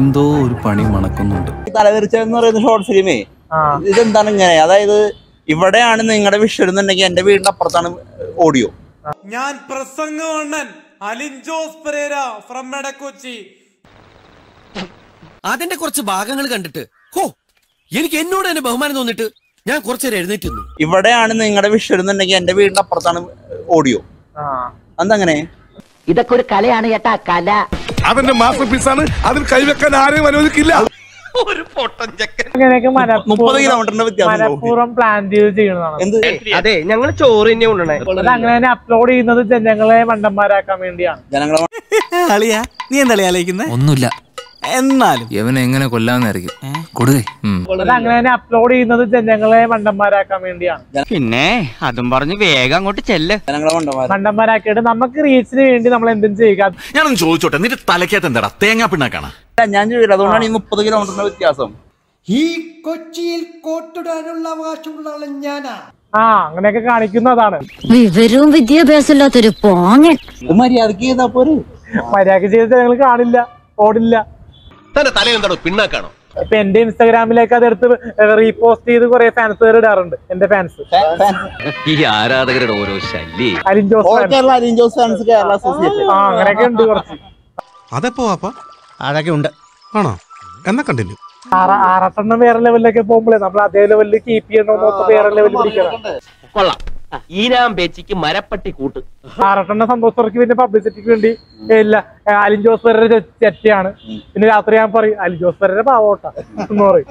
എന്തോ ഒരു പണി മണക്കുന്നുണ്ട് ഈ തലതെറിച്ച എന്ന് പറയുന്ന ഷോർട്ട് ഫിലിമേ ആ ഇതെന്താണ് ഇങ്ങനെ അതായത് ഇവിടെയാണ് നിങ്ങളുടെ വിഷയം എന്നുണ്ടെങ്കിൽ എന്റെ വീടിന്റെ അപ്പുറത്താണ് ഓഡിയോ ഞാൻ പ്രസംഗവണ്ണൻ അലിൻ ജോസ് പെരേര ഫ്രം എടക്കൊച്ചി അതിന്റെ കുറച്ച് ഭാഗങ്ങൾ കണ്ടിട്ട് ഹോ എനിക്ക് എന്നോട് തന്നെ ബഹുമാനം തോന്നിട്ട് ഞാൻ കുറച്ചേരം എഴുന്നേറ്റ് നിന്നു ഇവിടെയാണ് നിങ്ങളുടെ വിഷയം എന്നുണ്ടെങ്കിൽ എന്റെ വീടിന്റെ അപ്പുറത്താണ് ഓഡിയോ ആ അതങ്ങനെ ഇതൊക്കെ ഒരു കലയാണ് ചേട്ടാ കല അതെന്റെ മാസ്റ്റർ പീസാണ് അതിൽ കൈവെക്കാൻ ആരെയും അനുവദിക്കില്ല അങ്ങനെയൊക്കെ മുപ്പത് കിലോമീറ്ററിന്റെ വ്യത്യാസം ഉണ്ട്. മനഃപൂർവ്വം പ്ലാൻ ചെയ്ത് ചെയ്യുന്നതാണ് എന്ത് അതെ ഞങ്ങൾ ചോറ് തന്നെ കൊണ്ടുവണേ അത് അങ്ങനെ തന്നെ അപ്ലോഡ് ചെയ്യുന്നത് ജനങ്ങളെ മണ്ടന്മാരാക്കാൻ വേണ്ടിയാണ് ജനങ്ങളെ അളിയാ നീ എന്താ ആലോചിക്കുന്നത് ഒന്നുമില്ല എന്നാലും യവനെ എങ്ങനെ കൊല്ലാന്നായിരിക്കും കൊടുകേ അത് അങ്ങനെ തന്നെ അപ്ലോഡ് ചെയ്യുന്നത് ജനങ്ങളെ മണ്ടന്മാരാക്കാൻ വേണ്ടിയാണ് പിന്നെ അതും പറഞ്ഞ് വേഗം അങ്ങോട്ട് ചെല്ല് ജനങ്ങളെ കൊണ്ടുപോകാൻ മണ്ടന്മാരാക്കിയിട്ട് നമുക്ക് റീച്ചിന് വേണ്ടി നമ്മൾ എന്തും ചെയ്യുക ഞാനൊന്ന് ചോദിച്ചോട്ടെ നിന്റെ തലക്കകത്ത് എന്താടാ തേങ്ങാ പിണ്ണാക്കാണ് ഞാൻ ചോദിക്കില്ല അതുകൊണ്ടാണ് ഈ മുപ്പത് കിലോമീറ്ററിന്റെ വ്യത്യാസം ഈ കൊച്ചിയിൽ കോട്ടിടാനുള്ള അവകാശമുള്ള ഞാനാ ആ അങ്ങനെയൊക്കെ കാണിക്കുന്നതാണ് വിവരവും വിദ്യാഭ്യാസം ഇല്ലാത്തൊരു പോങ്ങൻ ഇത് മര്യാദക്ക് ചെയ്താ പോരെ മര്യാദ ചെയ്ത് ജനങ്ങൾ കാണില്ല ഓടില്ല തന്റെ തല എന്താണോ പിണ്ണാക്കാണോ ഇപ്പൊ എന്റെ ഇൻസ്റ്റാഗ്രാമിലേക്ക് അത് എടുത്ത് റീപോസ്റ്റ് ചെയ്ത് കുറെ ഫാൻസ് ഇടാറുണ്ട് എന്റെ ഫാൻസ് ഈ ആരാധകരുടെ ഓരോ ശല്യേ Alin Jose all fans. Kerala Alin Jose fans Kerala association ആ അങ്ങനെയൊക്കെ ഉണ്ട് കുറച്ച് അതെപ്പോ വാപ്പ അതൊക്കെ ഉണ്ട് ആണോ എന്നാ കണ്ടിന്യൂ ആറ- ആറട്ടെണ്ണം വേറെ ലെവലിലൊക്കെ പോകുമ്പോഴേ നമ്മൾ അതേ ലെവലിൽ കീപ്പ് ചെയ്യണമെന്നൊക്കെ വേറെ ലെവലിൽ പിടിക്കണം കൊള്ളാം ഈനാം പേച്ചിക്ക് മരപ്പട്ടി കൂട്ട് ആറട്ടെണ്ണം സന്തോഷർക്ക് പിന്നെ പബ്ലിസിറ്റിക്ക് വേണ്ടി ഇല്ല അലിൻ ജോസ് പെരയുടെ ചെറ്റയാണ് പിന്നെ രാത്രി ഞാൻ പറയും അലിൻ ജോസ് പെരയുടെ പാവോട്ട എന്ന് പറയും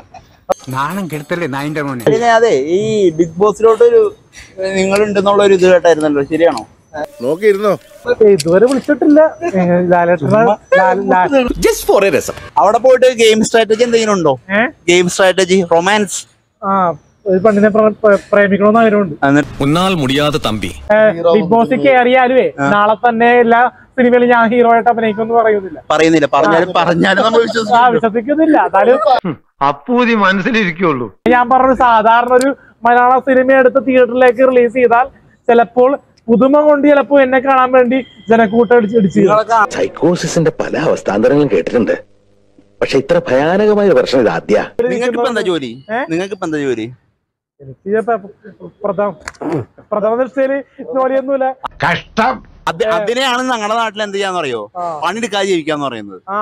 പിന്നെ അതെ ഈ ബിഗ് ബോസിലോട്ട് ഒരു നിങ്ങൾ ഉണ്ടെന്നുള്ള ഒരു ഇത് കേട്ടായിരുന്നല്ലോ ശരിയാണോ നോക്കിയിരുന്നോ ഇതുവരെ വിളിച്ചിട്ടില്ല ഏ, ലാലേട്ടനെ Lal- Lal- just for a രസം അവിടെ പോയിട്ട് ഗെയിം സ്ട്രാറ്റജി എന്തെങ്കിലും ഉണ്ടോ ഏ? ഗെയിം സ്ട്രാറ്റജി റൊമാൻസ് ആ ഒരു പെണ്ണിനെ പ്ര- പ്ര- പ്രേമിക്കണമെന്ന് ആഗ്രഹമുണ്ട് ഉന്നാൽ മുടിയാതെ തമ്പി ഏ, ബിഗ് ബോസിൽ കയറിയാലുവേ നാളെ തന്നെ എല്ലാ സിനിമയിലും ഞാൻ ഹീറോ ആയിട്ട് അഭിനയിക്കുമെന്ന് പറയുന്നില്ല പറയുന്നില്ല പറഞ്ഞാലും പറഞ്ഞാലും നമ്മൾ ആ വിശ്വസിക്കും വിശ്വസിക്കുന്നില്ല എന്നാലും അപ്പൂതി മനസ്സിലിരിക്കുള്ളൂ ഞാൻ പറഞ്ഞ സാധാരണ ഒരു മലയാള സിനിമ എടുത്ത് തിയേറ്ററിലേക്ക് റിലീസ് ചെയ്താൽ ചിലപ്പോൾ പുതുമ കൊണ്ട് ചിലപ്പോൾ എന്നെ കാണാൻ വേണ്ടി ജനക്കൂട്ടം ഇടിച്ച് ഇടിച്ച് കയറും. സൈക്കോസിന്റെ പല അവസ്ഥാന്തരങ്ങളും കേട്ടിട്ടുണ്ട് പക്ഷെ ഇത്ര ഭയാനകമായ ഒരു പ്രശ്നം ഇത് ആദ്യ നിങ്ങൾക്ക് ഇപ്പൊ എന്താ ജോലി ഏ? നിങ്ങൾക്ക് ഇപ്പൊ എന്താ ജോലി എനിക്ക് ഇപ്പൊ പ്രഥമ പ്രഥമ ദൃഷ്ടിയില് ജോലിയൊന്നുമില്ല അത് അതിനെയാണ് ഞങ്ങളുടെ നാട്ടിൽ എന്ത് ചെയ്യാന്ന് അറിയോ ആ. പണിയെടുക്കാതെ ജീവിക്കാന്ന് പറയുന്നത് ആ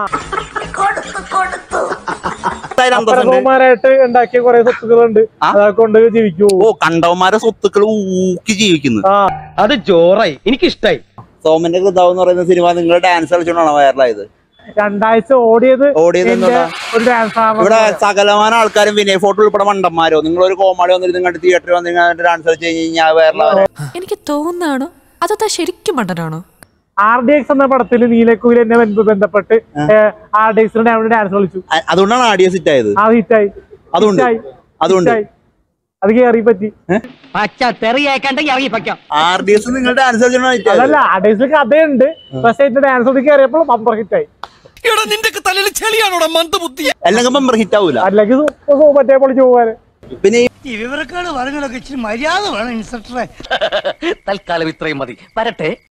എന്തായാലും അന്തസ്സുണ്ട്. പ്രഥമമാരായിട്ട് ഉണ്ടാക്കിയ കുറെ സ്വത്തുക്കളുണ്ട് ആ? അതൊക്കെ കൊണ്ട് ജീവിക്കൂ ഓ കണ്ടവന്മാരെ സ്വത്തുക്കൾ ഊക്കി ജീവിക്കുന്നു ആ അത് ജോറായി എനിക്കിഷ്ടായി സോമന്റെ കൃതാവ് എന്ന് പറയുന്ന സിനിമ നിങ്ങൾ ഡാൻസ് കളിച്ചോണ്ടാണ് വൈറലായത് രണ്ടാഴ്ച ഓടിയത് ഓടിയത് എന്റെ എന്തുകൊണ്ടാ? ഒരു ഡാൻസ് ഇവിടെ സകലമാന ആൾക്കാരും വിനയ് ഫോട്ടോ ഉൾപ്പെടെ മണ്ടന്മാരോ നിങ്ങൾ ഒരു കോമാളി വന്നിരുന്നു കണ്ട് തിയേറ്ററിൽ വന്നു ഡാൻസ് കളിച്ച് കഴിഞ്ഞ് കഴിഞ്ഞാൽ വൈറലാവാൻ എനിക്ക് തോന്നുന്നതാണോ അതോ താ ശരിക്കും മണ്ടനാണോ ആർ ഡി എക്സ് എന്ന പടത്തിൽ നീലക്കുയിൽ എന്നെ ബന്ധ- ബന്ധപ്പെട്ട് ആർ ഡി എക്സിന് ഡാൻസ് കളിച്ചു അ- അതുകൊണ്ടാണ് ആഡിയ സിറ്റ് ആയത് ആ ഹിറ്റായി അതുകൊണ്ട് ഹിറ്റായി. അതുകൊണ്ട് ഹിറ്റായി. അത് കേറി പറ്റി പച്ച തെറിയേക്കണ്ടെങ്കിൽ ഇറങ്ങി പയ്ക്കാം ആർ ഡി എസ് നിങ്ങൾ ഡാൻസ് കളിച്ചോണ്ടാണ് hit ആയത്. അതല്ല ആർ ഡി എക്സിൽ കഥയുണ്ട് പക്ഷെ എന്റെ ഡാൻസ് ഒതുക്കി കയറിയപ്പോൾ ബമ്പർ ഹിറ്റായി എടാ നിന്റെ തലയിൽ ചെളിയാണോടാ മന്ദബുദ്ധി അല്ലെങ്കിൽ മെമ്പർ ഹിറ്റ് ആവൂല അല്ലെങ്കിൽ സു- സു- മറ്റേ പൊളിച്ചു പോകാന് പിന്നെ ഈ ഈ വിവരക്കാട് പറഞ്ഞതൊക്കെ ഇച്ചിരി മര്യാദ വേണം ഇൻസ്പെക്ടറെ തൽക്കാലം ഇത്രയും മതി വരട്ടെ